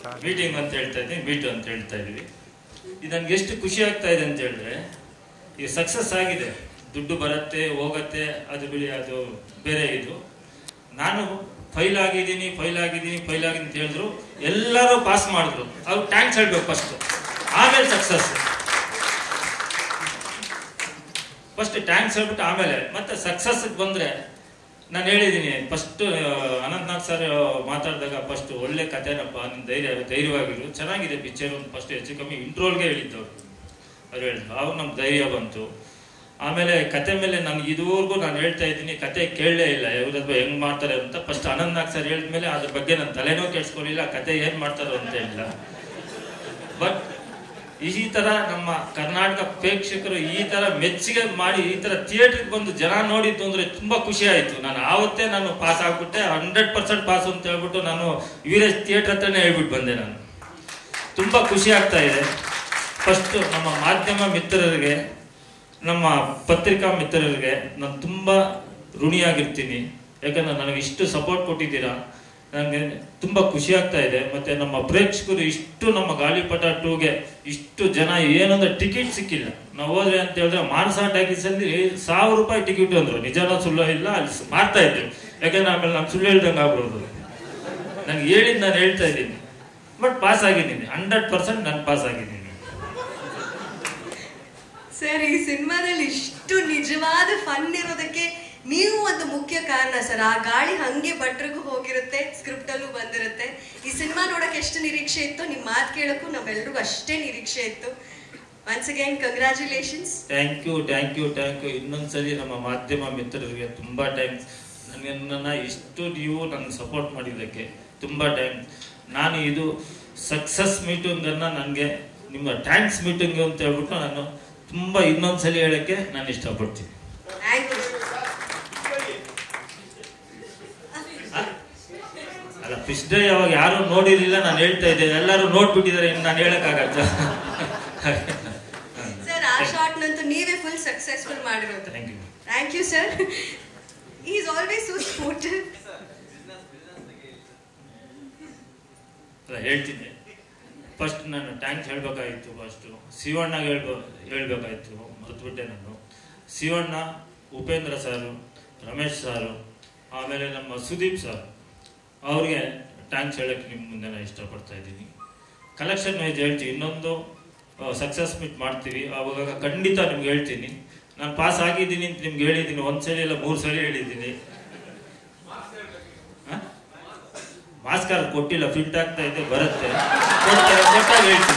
meeting ಅಂತ ಹೇಳ್ತಾ ಇದ್ದೀನಿ ಮೀಟು ಅಂತ ಹೇಳ್ತಾ ಇದೀವಿ ಇದು ನನಗೆ ಎಷ್ಟು ಖುಷಿ ಆಗ್ತಾ ಇದೆ ಅಂತ ಹೇಳಿದ್ರೆ ಈಗ ಸಕ್ಸಸ್ ಆಗಿದೆ ದುಡ್ಡು ಬರುತ್ತೆ ಹೋಗತ್ತೆ ಅದು ಬಿಡಿ ಅದು ಬೇರೆ ಇದು ನಾನು ಫೈಲ್ ಆಗಿದ್ದೀನಿ ಫೈಲ್ ಆಗಿದ್ದೀನಿ ಫೈಲ್ ಆಗಿದ್ದೀನಿ ಅಂತ ಹೇಳಿದ್ರು ಎಲ್ಲರೂ ಪಾಸ್ ಮಾಡಿದ್ರು ಅವ್ರು ಟ್ಯಾಂಕ್ಸ್ ಹೇಳ್ಬೇಕು ಫಸ್ಟ್ ಆಮೇಲೆ ಸಕ್ಸಸ್ ಫಸ್ಟ್ ಟ್ಯಾಂಕ್ಸ್ ಹೇಳ್ಬಿಟ್ಟು ಆಮೇಲೆ ಮತ್ತೆ ಸಕ್ಸಸ್ ಬಂದ್ರೆ ನಾನು ಹೇಳಿದ್ದೀನಿ ಫಸ್ಟ್ ಅನಂತನಾಥ್ ಸರ್ ಮಾತಾಡಿದಾಗ ಫಸ್ಟ್ ಒಳ್ಳೆ ಕಥೆನಪ್ಪ ನಿನ್ ಧೈರ್ಯ ಧೈರ್ಯವಾಗಿರು ಚೆನ್ನಾಗಿದೆ ಪಿಕ್ಚರ್ ಒಂದು ಫಸ್ಟ್ ಹೆಚ್ಚು ಕಮ್ಮಿ ಇಂಟ್ರೋಲ್ಗೆ ಹೇಳಿದ್ದವ್ರು ಅವ್ರು ಹೇಳಿದ್ರು ಅವಾಗ ನಮ್ಗೆ ಧೈರ್ಯ ಬಂತು ಆಮೇಲೆ ಕತೆ ಮೇಲೆ ನನಗೆ ಇದುವರೆಗೂ ನಾನು ಹೇಳ್ತಾ ಇದ್ದೀನಿ ಕತೆ ಕೇಳಲೇ ಇಲ್ಲ ಇವ್ರದ್ದು ಹೆಂಗ್ ಮಾಡ್ತಾರೆ ಅಂತ ಫಸ್ಟ್ ಅನಂತನಾಥ್ ಸರ್ ಹೇಳಿದ್ಮೇಲೆ ಅದ್ರ ಬಗ್ಗೆ ನನ್ನ ತಲೆನೂ ಕೆಡ್ಸ್ಕೊಳ್ಳಿಲ್ಲ ಕತೆ ಏನ್ ಮಾಡ್ತಾರೋ ಅಂತ ಹೇಳಿಲ್ಲ ಬಟ್ ಈ ತರ ನಮ್ಮ ಕರ್ನಾಟಕ ಪ್ರೇಕ್ಷಕರು ಈ ತರ ಮೆಚ್ಚುಗೆ ಮಾಡಿ ಈ ತರ ಥಿಯೇಟರ್ಗೆ ಬಂದು ಜನ ನೋಡಿದ್ದು ಅಂದ್ರೆ ತುಂಬಾ ಖುಷಿ ಆಯ್ತು ನಾನು ಆವತ್ತೇ ನಾನು ಪಾಸ್ ಆಗ್ಬಿಟ್ಟೆ ಹಂಡ್ರೆಡ್ ಪರ್ಸೆಂಟ್ ಪಾಸ್ ಅಂತ ಹೇಳ್ಬಿಟ್ಟು ನಾನು ವೀರೇಶ್ ಥಿಯೇಟರ್ ಹತ್ರನೇ ಹೇಳ್ಬಿಟ್ಟು ಬಂದೆ ನಾನು ತುಂಬಾ ಖುಷಿ ಆಗ್ತಾ ಇದೆ ಫಸ್ಟ್ ನಮ್ಮ ಮಾಧ್ಯಮ ಮಿತ್ರರಿಗೆ ನಮ್ಮ ಪತ್ರಿಕಾ ಮಿತ್ರರಿಗೆ ನಾನು ತುಂಬಾ ಋಣಿಯಾಗಿರ್ತೀನಿ ಯಾಕಂದ್ರೆ ನನಗೆ ಇಷ್ಟು ಸಪೋರ್ಟ್ ಕೊಟ್ಟಿದ್ದೀರಾ ನನಗೆ ತುಂಬಾ ಖುಷಿ ಆಗ್ತಾ ಇದೆ ಮತ್ತೆ ನಮ್ಮ ಪ್ರೇಕ್ಷಕರು ಇಷ್ಟು ನಮ್ಮ ಗಾಳಿಪಟ ಟೂಗೆ ಇಷ್ಟು ಜನ ಏನಂದ್ರೆ ಟಿಕೆಟ್ ಸಿಕ್ಕಿಲ್ಲ ನಾವು ಹೋದ್ರೆ ಅಂತ ಹೇಳಿದ್ರೆ ಮಾನಸ ಟ್ಯಾಕಿಸ್ ಅಲ್ಲಿ ಸಾವಿರ ರೂಪಾಯಿ ಟಿಕೆಟ್ ಅಂದ್ರು ನಿಜಾನ ಸುಳ್ಳು ಇಲ್ಲ ಅಲ್ಲಿ ಸ್- ಮಾಡ್ತಾ ಇದ್ರು ಯಾಕಂದ್ರೆ ಆಮೇಲೆ ನಾನು ಸುಳ್ಳು ಹೇಳ್ದಂಗೆ ಆಗ್ಬಿಡೋದು ನನಗೆ ಹೇಳಿದ್ ನಾನು ಹೇಳ್ತಾ ಇದ್ದೀನಿ ಬಟ್ ಪಾಸ್ ಆಗಿದ್ದೀನಿ ಹಂಡ್ರೆಡ್ ಪರ್ಸೆಂಟ್ ನಾನು ಪಾಸ್ ಆಗಿದ್ದೀನಿ ಸರ್ ಈ ಸಿನಿಮಾದಲ್ಲಿ ಇಷ್ಟು ನಿಜವಾದ ಫನ್ ಇರೋದಕ್ಕೆ ನೀವು ಒಂದು ಮುಖ್ಯ ಕಾರಣ ಸರ್ ಆ ಗಾಳಿ ಹಂಗೆ ಭಟ್ರಿಗೂ ಹೋಗಿರುತ್ತೆ ಸ್ಕ್ರಿಪ್ಟ್ ಅಲ್ಲೂ ಬಂದಿರುತ್ತೆ ಈ ಸಿನಿಮಾ ನೋಡಕ್ ಎಷ್ಟು ನಿರೀಕ್ಷೆ ಇತ್ತು ನಿಮ್ ಮಾತು ಕೇಳಕ್ಕೂ ನಮ್ಮೆಲ್ರಿಗೂ ಅಷ್ಟೇ ನಿರೀಕ್ಷೆ ಇತ್ತು once again congratulations thank you thank you thank you ಇನ್ನೊಂದ್ಸಲಿ ನಮ್ಮ ಮಾಧ್ಯಮ ಮಿತ್ರರಿಗೆ ತುಂಬಾ ಥ್ಯಾಂಕ್ಸ್ ನನಗೆ ನನ್ನ ಇಷ್ಟು ನೀವು ನನಗೆ ಸಪೋರ್ಟ್ ಮಾಡಿದ್ದಕ್ಕೆ ತುಂಬಾ ಥ್ಯಾಂಕ್ಸ್ ನಾನು ಇದು ಸಕ್ಸಸ್ ಮೀಟಿಂಗನ್ನು ನನಗೆ ನಿಮ್ಮ ಥ್ಯಾಂಕ್ಸ್ ಮೀಟಿಂಗ್ ಅಂತ ಹೇಳ್ಬಿಟ್ಟು ನಾನು ತುಂಬ ಇನ್ನೊಂದ್ಸಲಿ ಹೇಳಕ್ಕೆ ನಾನು ಇಷ್ಟಪಡ್ತೀನಿ ಥ್ಯಾಂಕ್ ಯು ಅಲ್ಲ ಫಿಶ್ ಡೇ ಅವಾಗ ಯಾರು ನೋಡಿರಲಿಲ್ಲ ನಾನು ಹೇಳ್ತಾ ಇದ್ದೇನೆ ಎಲ್ಲರೂ ನೋಡ್ಬಿಟ್ಟಿದ್ದಾರೆ ಇನ್ನು ನಾನು ಹೇಳಕ್ಕಾಗತ್ತ ಸರ್ ಆ ಶಾರ್ಟ್ ನಂತೂ ನೀವೇ ಫುಲ್ ಸಕ್ಸಸ್ಫುಲ್ ಮಾಡಿರೋದು thank you thank you sir is always so sportive ಅಲ್ಲ ಹೇಳ್ತಿದ್ದೆ ಫಸ್ಟ್ ನಾನು ಟ್ಯಾಂಕ್ಸ್ ಹೇಳ್ಬೇಕಾಗಿತ್ತು ಫಸ್ಟು ಶಿವಣ್ಣಗೆ ಹೇಳ್ಬೋ ಹೇಳ್ಬೇಕಾಗಿತ್ತು ಮರೆತುಬಿಟ್ಟೆ ನಾನು ಶಿವಣ್ಣ ಉಪೇಂದ್ರ ಸಾರು ರಮೇಶ್ ಸಾರು ಆಮೇಲೆ ನಮ್ಮ ಸುದೀಪ್ ಸರ್ ಅವ್ರಿಗೆ ಟ್ಯಾಂಕ್ಸ್ ಹೇಳಕ್ಕೆ ನಿಮ್ಮ ಮುಂದೆ ನಾನು ಇಷ್ಟಪಡ್ತಾ ಇದ್ದೀನಿ ಕಲೆಕ್ಷನ್ ವೈಸ್ ಹೇಳ್ತೀವಿ ಇನ್ನೊಂದು ಸಕ್ಸಸ್ ಮೀಟ್ ಮಾಡ್ತೀವಿ ಅವಾಗ ಖಂಡಿತ ನಿಮ್ಗೆ ಹೇಳ್ತೀನಿ ನಾನು ಪಾಸ್ ಆಗಿದ್ದೀನಿ ಅಂತ ನಿಮ್ಗೆ ಹೇಳಿದ್ದೀನಿ ಒಂದು ಸಲ ಇಲ್ಲ ಮೂರು ಸಲ ಹೇಳಿದ್ದೀನಿ ಮಾಸ್ಕರ್ ಕೊಟ್ಟಿಲ್ಲ ಫಿಟ್ ಆಗ್ತಾ ಇದೆ ಬರುತ್ತೆ ಕೊಟ್ಟೆ- ಕೊಟ್ಟಾಗ ಹೇಳ್ತೀನಿ